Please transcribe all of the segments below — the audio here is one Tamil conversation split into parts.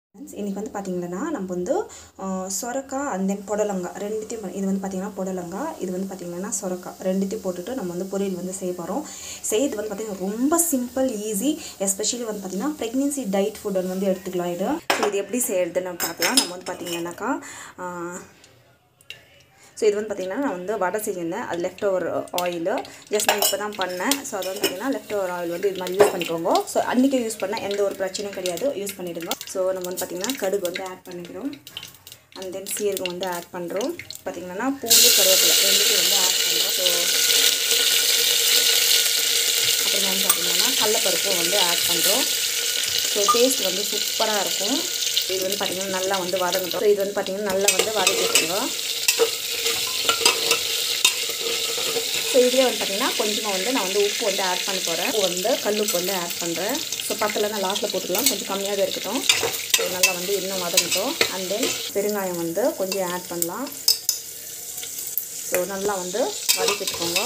ஃப்ரெண்ட்ஸ் இன்றைக்கி வந்து பார்த்திங்கன்னா நம்ம வந்து சொரக்காய் அண்ட் தென் புடலங்காய் ரெண்டுத்தையும் பண்ணி- இது வந்து பார்த்திங்கன்னா புடலங்காய் இது வந்து பார்த்திங்கன்னா சொரக்காய் ரெண்டுத்தையும் போட்டுட்டு நம்ம வந்து பொரியல் வந்து செய்ய போகிறோம் செய்யறது வந்து பார்த்திங்கன்னா ரொம்ப சிம்பிள் ஈஸி எஸ்பெஷலி வந்து பார்த்திங்கன்னா ப்ரெக்னென்சி டயட் ஃபுட் வந்து எடுத்துக்கலாம் இது ஸோ இது எப்படி செய்யறதுன்னு நம்ம பார்க்கலாம் நம்ம வந்து பார்த்திங்கன்னாக்கா ஸோ இது வந்து பார்த்திங்கன்னா நான் வந்து வடை செஞ்சிருந்தேன் அது லெஃப்ட் ஓவர் ஆயில் ஜஸ்ட் நான் இப்போ தான் பண்ணேன் ஸோ அது வந்து பார்த்திங்கன்னா லெஃப்ட் ஓவர் ஆயில் வந்து இது மாதிரி யூஸ் பண்ணிக்கோங்க ஸோ அன்றைக்கி யூஸ் பண்ணால் எந்த ஒரு பிரச்சனையும் கிடையாது யூஸ் பண்ணிவிடுங்க ஸோ நம்ம வந்து பார்த்திங்கன்னா கடுகு வந்து ஆட் பண்ணிக்கிறோம் அண்ட் தென் சீரகம் வந்து ஆட் பண்ணுறோம் பார்த்திங்கன்னா பூண்டு கருவேப்பிலை ரெண்டுத்தையும் வந்து ஆட் பண்ணுறோம் ஸோ அப்புறமா வந்து பார்த்திங்கன்னா கடலப்பருப்பும் வந்து ஆட் பண்ணுறோம் ஸோ டேஸ்ட் வந்து சூப்பராக இருக்கும் இது வந்து பார்த்திங்கன்னா நல்லா வந்து வதங்கட்டும் ஸோ இது வந்து பார்த்திங்கன்னா நல்லா வந்து வதக்கி வச்சுருங்க ஸோ இதுலேயே வந்து பார்த்திங்கன்னா கொஞ்சமாக வந்து நான் வந்து உப்பு வந்து ஆட் பண்ண போகிறேன் உப்பு வந்து கல் உப்பு வந்து ஆட் பண்ணுறேன் ஸோ பத்தில் நான் லாஸ்ட்டில் போட்டுக்கலாம் கொஞ்சம் கம்மியாகவே இருக்கட்டும் ஸோ நல்லா வந்து இன்னும் வதங்கட்டும் அண்ட் தென் பெருங்காயம் வந்து கொஞ்சம் ஆட் பண்ணலாம் ஸோ நல்லா வந்து வதக்கிட்டுக்கோங்க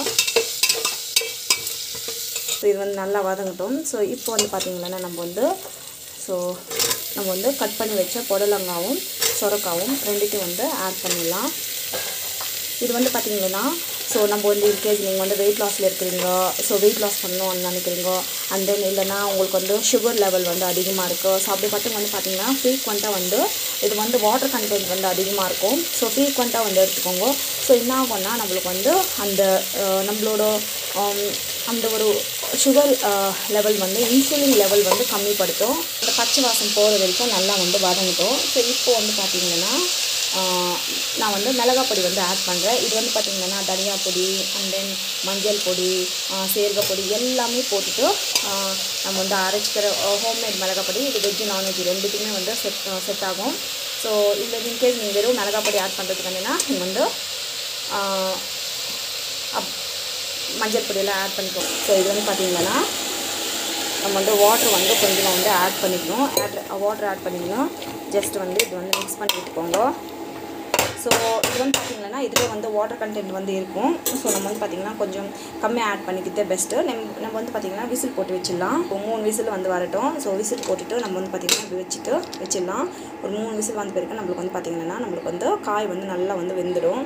ஸோ இது வந்து நல்லா வதங்கட்டும் ஸோ இப்போ வந்து பார்த்திங்கன்னா நம்ம வந்து ஸோ நம்ம வந்து கட் பண்ணி வச்ச புடலங்காவும் சொரக்காவும் ரெண்டுத்தையும் வந்து ஆட் பண்ணிடலாம் இது வந்து பார்த்தீங்கன்னா ஸோ நம்ம வந்து இன்கேஸ் நீங்கள் வந்து வெயிட் லாஸில் இருக்கிறீங்க ஸோ வெயிட் லாஸ் பண்ணணும்னு நினைக்கிறீங்க அண்ட் தென் இல்லைனா உங்களுக்கு வந்து சுகர் லெவல் வந்து அதிகமாக இருக்குது ஸோ அப்படி மட்டும் வந்து பார்த்தீங்கன்னா ஃப்ரீக்வெண்ட்டாக வந்து இது வந்து வாட்டர் கண்டென்ட் வந்து அதிகமாக இருக்கும் ஸோ ஃப்ரீக்வெண்ட்டாக வந்து எடுத்துக்கோங்க ஸோ என்ன ஆகும்னா நம்மளுக்கு வந்து அந்த அஹ், நம்மளோட ஆம், அந்த ஒரு சுகர் லெவல் வந்து இன்சுலின் லெவல் வந்து கம்மிப்படுத்தும் அந்த பச்சை வாசம் போகிற வரைக்கும் நல்லா வந்து வதங்கட்டும் ஸோ இப்போ வந்து பார்த்தீங்கன்னா ஆஹ் நான் வந்து மிளகாய் பொடி வந்து ஆட் பண்ணுறேன் இது வந்து பார்த்திங்கன்னா தனியா பொடி அண்ட் தென் மஞ்சள் பொடி ஆஹ் சீரக பொடி எல்லாமே போட்டுட்டு ஆஹ் நம்ம வந்து அரைச்சிக்கிற ஹோம்மேட் மிளகாய் பொடி இது வெஜ்ஜு நான்வெஜ் ரெண்டுத்துக்குமே வந்து செட் செட் ஆகும் ஸோ இந்த இன்கேஸ் நீங்கள் வெறும் மிளகாய் பொடி ஆட் பண்ணுறதுக்கு வேணுன்னா நீங்கள் வந்து ஆஹ் அப் மஞ்சள் பொடியெல்லாம் ஆட் பண்ணிக்கோ ஸோ இது வந்து பார்த்திங்கன்னா நம்ம வந்து வாட்டர் வந்து கொஞ்சமாக வந்து ஆட் பண்ணிக்கணும் ஆட் வாட்டர் ஆட் பண்ணிக்கணும் ஜஸ்ட் வந்து இது வந்து மிக்ஸ் பண்ணி விட்டுக்கோங்க ஸோ இது வந்து பார்த்திங்கன்னா இதில் வந்து வாட்டர் கண்டென்ட் வந்து இருக்கும் ஸோ நம்ம வந்து பார்த்திங்கன்னா கொஞ்சம் கம்மியாக ஆட் பண்ணிக்கிட்டே பெஸ்ட்டு நம்ம நம்ம வந்து பார்த்திங்கன்னா விசில் போட்டு வச்சிடலாம் இப்போ மூணு விசில் வந்து வரட்டும் ஸோ விசில் போட்டுட்டு நம்ம வந்து பார்த்திங்கன்னா இப்படி வச்சுட்டு வச்சிடலாம் ஒரு மூணு விசில் வந்த பிறகு நம்மளுக்கு வந்து பார்த்திங்கன்னா நம்மளுக்கு வந்து காய் வந்து நல்லா வந்து வெந்துடும்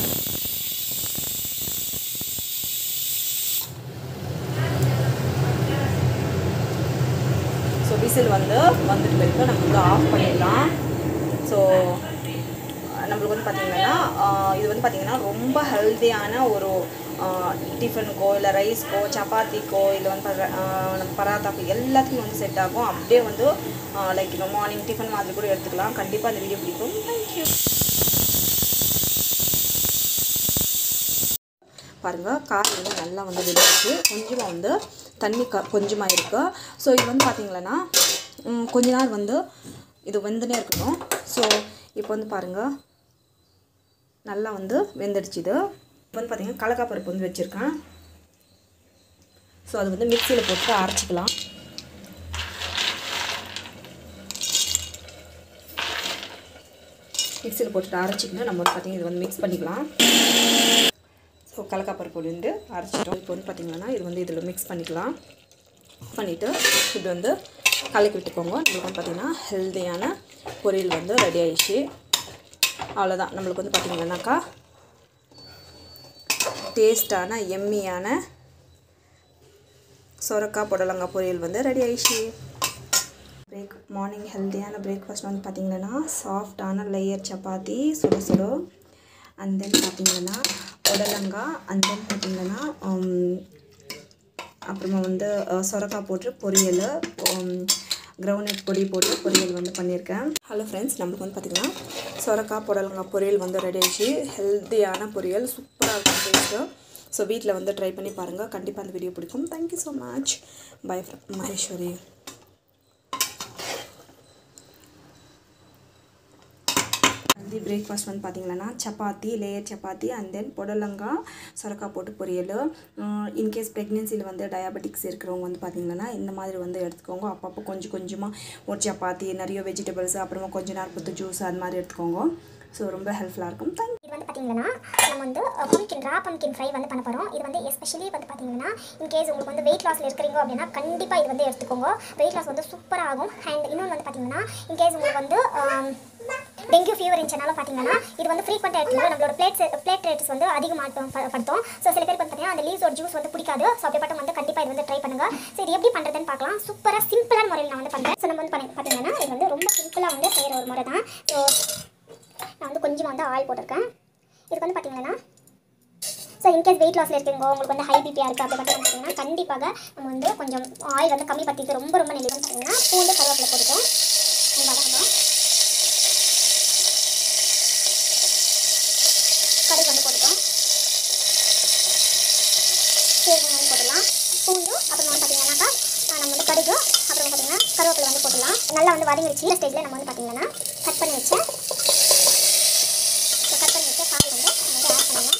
ஸோ விசில் வந்து வந்துட்டு பிறகு நம்ம வந்து ஆஃப் பண்ணிடலாம் ஸோ நம்மளுக்கு வந்து பார்த்திங்கன்னா ஆஹ் இது வந்து பார்த்திங்கன்னா ரொம்ப ஹெல்த்தியான ஒரு டிஃபனுக்கோ இல்லை ரைஸ்க்கோ சப்பாத்திக்கோ இல்லை வந்து பர- ஆஹ் நம்ம பராத்தாக்கோ எல்லாத்துக்கும் வந்து செட் ஆகும் அப்படியே வந்து லைக் இந்த மார்னிங் டிஃபன் மாதிரி கூட எடுத்துக்கலாம் கண்டிப்பாக அந்த வீடியோ பிடிக்கும் தேங்க்யூ பாருங்கள் காய் வந்து நல்லா வந்து வெந்துருச்சு கொஞ்சமாக வந்து தண்ணி க கொஞ்சமாக இருக்குது ஸோ இது வந்து பார்த்தீங்களன்னா ம், கொஞ்ச நாள் வந்து இது வெந்துனே இருக்கட்டும் ஸோ இப்போ வந்து பாருங்கள் நல்லா வந்து வெந்துடுச்சு இது இப்போ வந்து பார்த்தீங்கன்னா கடலக்காய் பருப்பு வந்து வச்சுருக்கேன் ஸோ அது வந்து மிக்சியில் போட்டு அரைச்சிக்கலாம் மிக்சியில் போட்டுட்டு அரைச்சிக்கிட்டு நம்ம வந்து பார்த்தீங்கன்னா இது வந்து மிக்ஸ் பண்ணிக்கலாம் ஸோ கடலக்காப்பருப்பு பொடி வந்து அரைச்சிட்டோம் இப்போ வந்து பார்த்திங்கன்னா இது வந்து இதில் மிக்ஸ் பண்ணிக்கலாம் பண்ணிவிட்டு இது வந்து கலக்கி விட்டுக்கோங்க நம்மளுக்கு வந்து பார்த்திங்கன்னா ஹெல்த்தியான பொரியல் வந்து ரெடி ஆயிடுச்சு அவ்வளோதான் நம்மளுக்கு வந்து பார்த்திங்கன்னாக்கா டேஸ்டான எம்மியான சொரக்காய் புடலங்காய் பொரியல் வந்து ரெடி ஆயிடுச்சு பிரேக் மார்னிங் ஹெல்த்தியான பிரேக்ஃபாஸ்ட் வந்து பார்த்திங்கன்னா சாஃப்டான லேயர் சப்பாத்தி சுட சுட அண்ட் தென் பார்த்திங்கன்னா புடலங்காய் அண்ட் தென் பார்த்திங்கன்னா அப்புறமா வந்து அஹ், சொரக்காய் போட்டு பொரியல் கிரவுண்ட் பொடி போட்டு பொரியல் வந்து பண்ணியிருக்கேன் ஹலோ ஃப்ரெண்ட்ஸ் நம்மளுக்கு வந்து பார்த்திங்கன்னா சொரக்காய் புடலங்காய் பொரியல் வந்து ரெடி ஆயிடுச்சு ஹெல்த்தியான பொரியல் சூப்பராக இருக்கும் டேஸ்ட்டு ஸோ வீட்டில் வந்து ட்ரை பண்ணி பாருங்கள் கண்டிப்பாக அந்த வீடியோ பிடிக்கும் thank you so much bye Maheswari healthy breakfast வந்து பார்த்தீங்கன்னா chapati layer chapati and then புடலங்காய் சொரக்காய் போட்டு பொரியல் இன்கேஸ் ப்ரெக்னென்சியில் வந்து டயாபெட்டிக்ஸ் இருக்கிறவங்க வந்து பார்த்தீங்கன்னா இந்த மாதிரி வந்து எடுத்துக்கோங்க அப்பப்போ கொஞ்சம் கொஞ்சமாக ஒரு சப்பாத்தி நிறைய வெஜிடபிள்ஸ் அப்புறமா கொஞ்சம் நேரத்து ஜூஸ் அது மாதிரி எடுத்துக்கோங்க ஸோ ரொம்ப ஹெல்ப்ஃபுல்லாக இருக்கும் தேங்க் இது வந்து பார்த்தீங்கன்னா நம்ம வந்து பம்கின் ரா பம்கின் ஃப்ரை வந்து பண்ண போகிறோம் இது வந்து எஸ்பெஷலி வந்து பார்த்தீங்கன்னா இன்கேஸ் உங்களுக்கு வந்து வெயிட் லாஸில் இருக்கிறீங்க அப்படின்னா கண்டிப்பாக இது வந்து எடுத்துக்கோங்க வெயிட் லாஸ் வந்து சூப்பராக ஆகும் அண்ட் இன்னொன்று வந்து பார்த்தீங்கன்னா இன்கேஸ் உங்களுக்கு வந்து டெங்கு ஃபீவர் இருந்துச்சுனாலும் பார்த்தீங்கன்னா இது வந்து ஃப்ரீக்வெண்ட்டாக எடுத்துக்கோங்க நம்மளோட பிளேட்ஸ் பிளேட் ரேட்ஸ் வந்து அதிகமாக படுத்தும் ஸோ சில பேருக்கு வந்து பார்த்தீங்கன்னா அந்த லீவ்ஸோட ஜூஸ் வந்து பிடிக்காது ஸோ அப்படிப்பட்ட வந்து கண்டிப்பாக இது வந்து ட்ரை பண்ணுங்க ஸோ இது எப்படி பண்ணுறதுன்னு பார்க்கலாம் சூப்பராக சிம்பிளான முறையில் நான் வந்து பண்ணுறேன் ஸோ நம்ம வந்து பண்ணி பார்த்தீங்கன்னா இது வந்து ரொம்ப சிம்பிளாக வந்து செய்கிற ஒரு முறை தான் ஸோ நான் வந்து கொஞ்சமாக வந்து ஆயில் போட்டிருக்கேன் இதுக்கு வந்து பார்த்தீங்கன்னா ஸோ இன்கேஸ் வெயிட் லாஸில் இருக்கீங்க உங்களுக்கு வந்து ஹை பிபியாக இருக்குது அப்படி மட்டும் பார்த்தீங்கன்னா கண்டிப்பாக நம்ம வந்து கொஞ்சம் ஆயில் வந்து கம்மி படுத்திட்டு ரொம்ப ரொம்ப நெல்லி வந்து பார்த்தீங்கன்னா பூண்டு கருவேப்பிலை போட்டுட்டோம் இது வதங்கணும் கடுகு வந்து போட்டுட்டோம் சீரகம் வந்து போட்டுடலாம் பூண்டு அப்புறம் வந்து பார்த்தீங்கன்னாக்கா ஆஹ் நம்ம வந்து கடுகு அப்புறம் பார்த்தீங்கன்னா கருவேப்பிலை வந்து போட்டுடலாம் நல்லா வந்து வதங்கிடுச்சு இந்த ஸ்டேஜில் நம்ம வந்து பார்த்தீங்கன்னா கட் பண்ணி வச்சு கட் பண்ணி வச்ச காய் வந்து நம்ம வந்து ஆட் பண்ணலாம்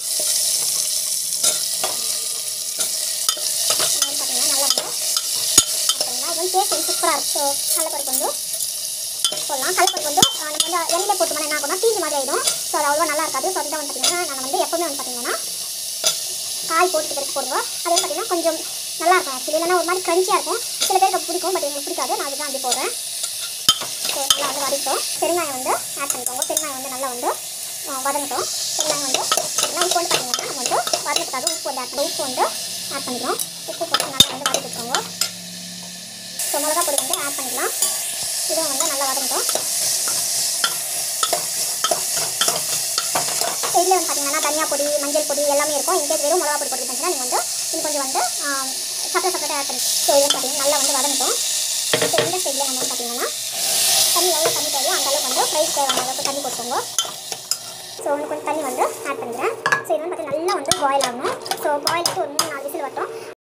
இது வந்து பார்த்தீங்கன்னா நல்லா வந்து ஆட் பண்ணலாம் இது வந்து டேஸ்ட் வந்து சூப்பராக இருக்கும் ஸோ கடலப்பருப்பு வந்து போடலாம் கடலப்பருப்பு வந்து ஆஹ் நம்ம வந்து எண்ணெயில் போட்டோம்னா என்ன ஆகும்னா தீஞ்சு மாதிரி ஆகிடும் ஸோ அது அவ்வளோ நல்லா இருக்காது ஸோ அதுதான் வந்து பார்த்தீங்கன்னா நான் வந்து எப்போவுமே வந்து பார்த்தீங்கன்னா காய் போட்டு பிறகு போடுவோம் அது வந்து பார்த்தீங்கன்னா கொஞ்சம் நல்லா இருக்கும் ஆக்சுவலி இல்லைன்னா ஒரு மாதிரி க்ரன்ச்சியாக இருக்கும் சில பேருக்கு அது பிடிக்கும் பட் எங்களுக்கு பிடிக்காது நான் அதுதான் அப்படி போடுறேன் ஸோ நல்லா வந்து வதக்கிட்டோம் பெருங்காயம் வந்து ஆட் பண்ணிக்கோங்க பெருங்காயம் வந்து நல்லா வந்து ஆ, வதங்கட்டும் பெருங்காயம் வந்து பார்த்தீங்கன்னா உப்பு வந்து பார்த்தீங்கன்னா நம்ம வந்து வதக்கிறதுக்காக உப்பு வந்து ஆட் பண்ணி உப்பு வந்து ஆட் பண்ணிக்கிறோம் உப்பு போட்டு நல்லா வந்து வதக்கிக்கோங்க ஸோ மிளகா பொடி வந்து ஆட் பண்ணிக்கலாம் இதுவும் வந்து நல்லா வதங்கட்டும் இதில் வந்து பார்த்தீங்கன்னா தனியா பொடி மஞ்சள் பொடி எல்லாமே இருக்கும் இன்கேஸ் வெறும் மிளகா பொடி போட்டுருந்துச்சுன்னா நீங்கள் வந்து இன்னும் கொஞ்சம் வந்து சப்பரேட் சப்பரேட்டாக ஆட் பண்ணி ஸோ இது பார்த்தீங்கன்னா நல்லா வந்து வதங்கட்டும் ஸோ இந்த ஸ்டேஜில் நம்ம வந்து பார்த்தீங்கன்னா தண்ணி எவ்வளோ தண்ணி தேவையோ அந்த அளவுக்கு வந்து ஃப்ரைஸ் தேவையான அளவுக்கு தண்ணி கொடுத்துங்க ஸோ ஒன்று கொஞ்சம் தண்ணி வந்து ஆட் பண்ணிக்கிறேன் ஸோ இது வந்து பார்த்தீங்கன்னா நல்லா வந்து பாயில் ஆகணும் ஸோ பாயில் ஆகிட்டு ஒரு மூணு நாலு விசில் வரட்டும்